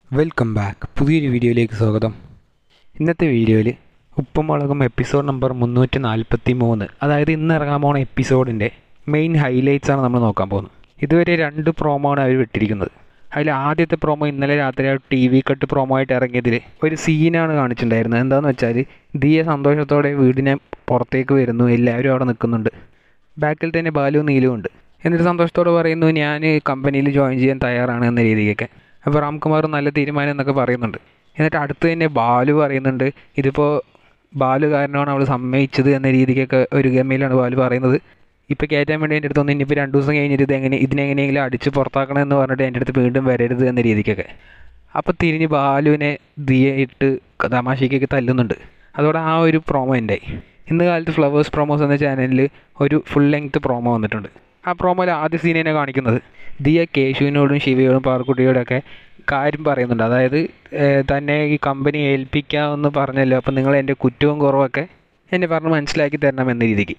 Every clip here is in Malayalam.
വെൽക്കം ബാക്ക് പുതിയൊരു വീഡിയോയിലേക്ക് സ്വാഗതം ഇന്നത്തെ വീഡിയോയിൽ ഉപ്പുമുളകും എപ്പിസോഡ് നമ്പർ മുന്നൂറ്റി നാൽപ്പത്തി മൂന്ന് അതായത് ഇന്ന് ഇറങ്ങാൻ പോണ എപ്പിസോഡിൻ്റെ മെയിൻ ഹൈലൈറ്റ്സ് ആണ് നമ്മൾ നോക്കാൻ പോകുന്നത് ഇതുവരെ രണ്ട് പ്രൊമോ ആണ് അവർ വിട്ടിരിക്കുന്നത് അതിൽ ആദ്യത്തെ പ്രൊമോ ഇന്നലെ രാത്രി ആ ടി വി കട്ട് പ്രൊമോ ആയിട്ട് ഇറങ്ങിയതിൽ ഒരു സീനാണ് കാണിച്ചിട്ടുണ്ടായിരുന്നത് എന്താണെന്ന് വെച്ചാൽ ദിയ സന്തോഷത്തോടെ വീടിനെ പുറത്തേക്ക് വരുന്നു എല്ലാവരും അവിടെ നിൽക്കുന്നുണ്ട് ബാക്കിൽ തന്നെ ബാലു നീലും ഉണ്ട് എന്നിട്ട് സന്തോഷത്തോടെ പറയുന്നു ഞാൻ കമ്പനിയിൽ ജോയിൻ ചെയ്യാൻ തയ്യാറാണ് എന്ന രീതിക്കൊക്കെ അപ്പോൾ രാംകുമാർ നല്ല തീരുമാനം എന്നൊക്കെ പറയുന്നുണ്ട് എന്നിട്ട് അടുത്ത് തന്നെ ബാലു പറയുന്നുണ്ട് ഇതിപ്പോൾ ബാലു കാരണമാണ് അവൾ സമ്മതിച്ചത് എന്ന രീതിക്കൊക്കെ ഒരു ഗമയിലാണ് ബാലു പറയുന്നത് ഇപ്പോൾ കയറ്റാൻ വേണ്ടി എൻ്റെ അടുത്ത് ഒന്ന് ഇനിയിപ്പോൾ രണ്ട് ദിവസം കഴിഞ്ഞിട്ട് ഇത് എങ്ങനെ ഇതിനെങ്ങനെയെങ്കിലും അടിച്ച് പുറത്താക്കണം എന്ന് പറഞ്ഞിട്ട് എൻ്റെ അടുത്ത് വീണ്ടും വരരുത് എന്ന രീതിക്കൊക്കെ അപ്പോൾ തിരിഞ്ഞ് ബാലുവിനെ ദിയെ ഇട്ട് തമാശയ്ക്കൊക്കെ തല്ലുന്നുണ്ട് അതോടെ ആ ഒരു പ്രൊമോ ഉണ്ടായി ഇന്ന് കാലത്ത് ഫ്ലവേഴ്സ് പ്രൊമോസ് എന്ന ചാനലിൽ ഒരു ഫുൾ ലെങ്ത് പ്രൊമോ വന്നിട്ടുണ്ട് ആ പ്രൊമോയിൽ ആദ്യ സീനിനെ കാണിക്കുന്നത് ദിയ കേശുവിനോടും ശിവയോടും പാർക്കുട്ടിയോടും ഒക്കെ കാര്യം പറയുന്നുണ്ട് അതായത് ഏഹ്, തന്നെ ഈ കമ്പനി ഏൽപ്പിക്കാമെന്ന് പറഞ്ഞല്ലോ അപ്പം നിങ്ങൾ എൻ്റെ കുറ്റവും കുറവൊക്കെ എന്നെ പറഞ്ഞ് മനസ്സിലാക്കി തരണം എന്ന രീതിക്ക്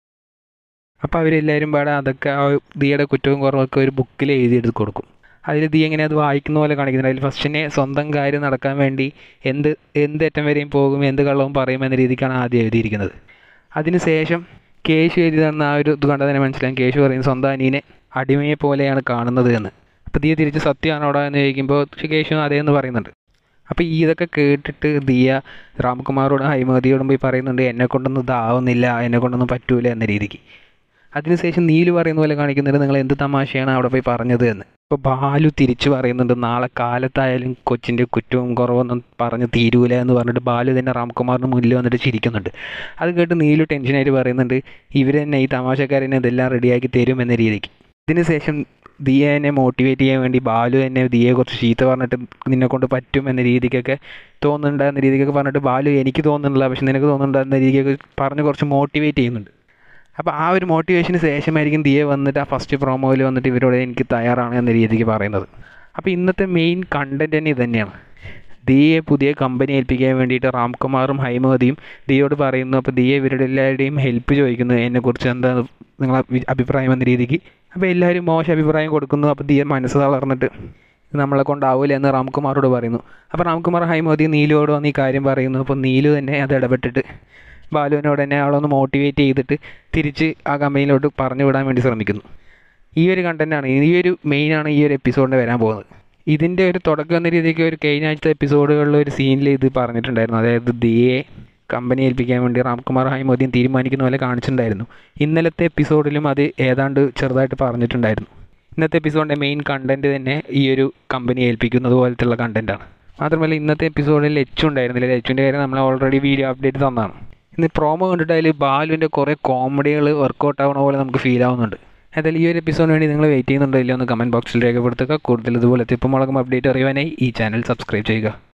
അപ്പോൾ അവരെല്ലാവരും പാടെ അതൊക്കെ ആ ദിയയുടെ കുറ്റവും കുറവൊക്കെ ഒരു ബുക്കിൽ എഴുതിയെടുത്ത് കൊടുക്കും അതിൽ ദിയ എങ്ങനെ അത് വായിക്കുന്ന പോലെ കാണിക്കുന്നുണ്ട് അതിൽ ഫസ്റ്റിനെ സ്വന്തം കാര്യം നടക്കാൻ വേണ്ടി എന്ത് എന്ത് അറ്റം വരെയും പോകും എന്ത് കള്ളവും പറയും എന്ന രീതിക്കാണ് ആദ്യം എഴുതിയിരിക്കുന്നത് അതിനുശേഷം കേശു എഴുതി തന്ന ആ ഒരു ഇത് കണ്ടാൽ തന്നെ മനസ്സിലാവും കേശു പറയും സ്വന്തം അനിയനെ അടിമയെ പോലെയാണ് കാണുന്നത് എന്ന് അപ്പോൾ ദിയ തിരിച്ച് സത്യമാണോടാ എന്ന് ചോദിക്കുമ്പോൾ കേശു അതേന്ന് പറയുന്നുണ്ട് അപ്പോൾ ഈ ഇതൊക്കെ കേട്ടിട്ട് ദിയ രാംകുമാറോടും ഹൈമതിയോടും പോയി പറയുന്നുണ്ട് എന്നെ കൊണ്ടൊന്നും ഇതാവുന്നില്ല എന്നെ കൊണ്ടൊന്നും പറ്റൂല എന്ന രീതിക്ക് അതിനുശേഷം നീലു പറയുന്ന പോലെ കാണിക്കുന്നുണ്ട് നിങ്ങൾ എന്ത് തമാശയാണ് അവിടെ പോയി പറഞ്ഞത് എന്ന് ഇപ്പോൾ ബാലു തിരിച്ചു പറയുന്നുണ്ട് നാളെ കാലത്തായാലും കൊച്ചിൻ്റെ കുറ്റവും കുറവൊന്നും പറഞ്ഞ് തീരൂല എന്ന് പറഞ്ഞിട്ട് ബാലു തന്നെ രാംകുമാറിന് മുന്നിൽ വന്നിട്ട് ചിരിക്കുന്നുണ്ട് അത് കേട്ട് നീലു ടെൻഷനായിട്ട് പറയുന്നുണ്ട് ഇവർ തന്നെ ഈ തമാശക്കാരനെ ഇതെല്ലാം റെഡിയാക്കി തരും എന്ന രീതിക്ക് ഇതിനുശേഷം ദിയനെ മോട്ടിവേറ്റ് ചെയ്യാൻ വേണ്ടി ബാലു തന്നെ ദിയയെ കുറച്ച് ചീത്ത പറഞ്ഞിട്ട് നിന്നെ കൊണ്ട് പറ്റും എന്ന രീതിക്കൊക്കെ തോന്നുന്നുണ്ട് എന്ന രീതിക്കൊക്കെ പറഞ്ഞിട്ട് ബാലു എനിക്ക് തോന്നുന്നില്ല പക്ഷെ നിനക്ക് തോന്നുന്നുണ്ട് എന്ന രീതിക്കൊക്കെ പറഞ്ഞ് കുറച്ച് മോട്ടിവേറ്റ് ചെയ്യുന്നുണ്ട് അപ്പോൾ ആ ഒരു മോട്ടിവേഷന് ശേഷമായിരിക്കും ദിയ വന്നിട്ട് ആ ഫസ്റ്റ് പ്രൊമോയിൽ വന്നിട്ട് ഇവരോട് എനിക്ക് തയ്യാറാണ് എന്ന രീതിക്ക് പറയുന്നത് അപ്പോൾ ഇന്നത്തെ മെയിൻ കണ്ടന്റ് തന്നെ ഇത് തന്നെയാണ് ദിയയെ പുതിയ കമ്പനി ഏൽപ്പിക്കാൻ വേണ്ടിയിട്ട് രാംകുമാറും ഹൈമതിയും ദിയയോട് പറയുന്നു അപ്പോൾ ദിയ ഇവരുടെ എല്ലാവരുടെയും ഹെൽപ്പ് ചോദിക്കുന്നു എന്നെക്കുറിച്ച് എന്താ നിങ്ങളെ വി- അഭിപ്രായം എന്ന രീതിക്ക് അപ്പോൾ എല്ലാവരും മോശം അഭിപ്രായം കൊടുക്കുന്നു അപ്പോൾ ദിയ മനസ്സ് തളർന്നിട്ട് ഇത് നമ്മളെ കൊണ്ടാവില്ല എന്ന് രാംകുമാറോട് പറയുന്നു അപ്പോൾ രാംകുമാർ ഹൈമതി നീലുവോട് വന്ന് ഈ കാര്യം പറയുന്നു അപ്പോൾ നീലു തന്നെ അത് ഇടപെട്ടിട്ട് ബാലുവിനോട് തന്നെ അവളൊന്ന് മോട്ടിവേറ്റ് ചെയ്തിട്ട് തിരിച്ച് ആ കമ്പനിയിലോട്ട് പറഞ്ഞു വിടാൻ വേണ്ടി ശ്രമിക്കുന്നു ഈ ഒരു കണ്ടൻറ്റാണ് ഈ ഒരു മെയിനാണ് ഈ ഒരു എപ്പിസോഡിന് വരാൻ പോകുന്നത് ഇതിൻ്റെ ഒരു തുടക്കം എന്ന രീതിക്ക് ഒരു കഴിഞ്ഞ ആഴ്ചത്തെ എപ്പിസോഡുകളിൽ ഒരു സീനിൽ ഇത് പറഞ്ഞിട്ടുണ്ടായിരുന്നു അതായത് ദിയെ കമ്പനി ഏൽപ്പിക്കാൻ വേണ്ടി രാംകുമാർ ഹൈമോദിയും തീരുമാനിക്കുന്ന പോലെ കാണിച്ചിട്ടുണ്ടായിരുന്നു ഇന്നലത്തെ എപ്പിസോഡിലും അത് ഏതാണ്ട് ചെറുതായിട്ട് പറഞ്ഞിട്ടുണ്ടായിരുന്നു ഇന്നത്തെ എപ്പിസോഡിൻ്റെ മെയിൻ കണ്ടൻറ്റ് തന്നെ ഈ ഒരു കമ്പനി ഏൽപ്പിക്കുന്നത് പോലത്തുള്ള കണ്ടൻറ്റാണ് മാത്രമല്ല ഇന്നത്തെ എപ്പിസോഡിൽ എച്ച് ഉണ്ടായിരുന്നില്ല എച്ചുവിൻ്റെ കാര്യം നമ്മൾ ഓൾറെഡി വീഡിയോ അപ്ഡേറ്റ് തന്നതാണ് ഇന്ന് പ്രോമോ കണ്ടിട്ട് അതിൽ ബാലുവിൻ്റെ കുറേ കോമഡികൾ വർക്കൗട്ട് ആവണ പോലെ നമുക്ക് ഫീൽ ആവുന്നുണ്ട് ഏതായാലും ഈ ഒരു എപ്പിസോഡിന് വേണ്ടി നിങ്ങൾ വെയിറ്റ് ചെയ്യുന്നുണ്ടോ ഇല്ലയോ എന്ന് കമൻറ്റ് ബോക്സിൽ രേഖപ്പെടുത്തുക കൂടുതൽ ഇതുപോലത്തെ ഇപ്പം മുളകും അപ്ഡേറ്റ് അറിയുവാനായി ഈ ചാനൽ സബ്സ്ക്രൈബ് ചെയ്യുക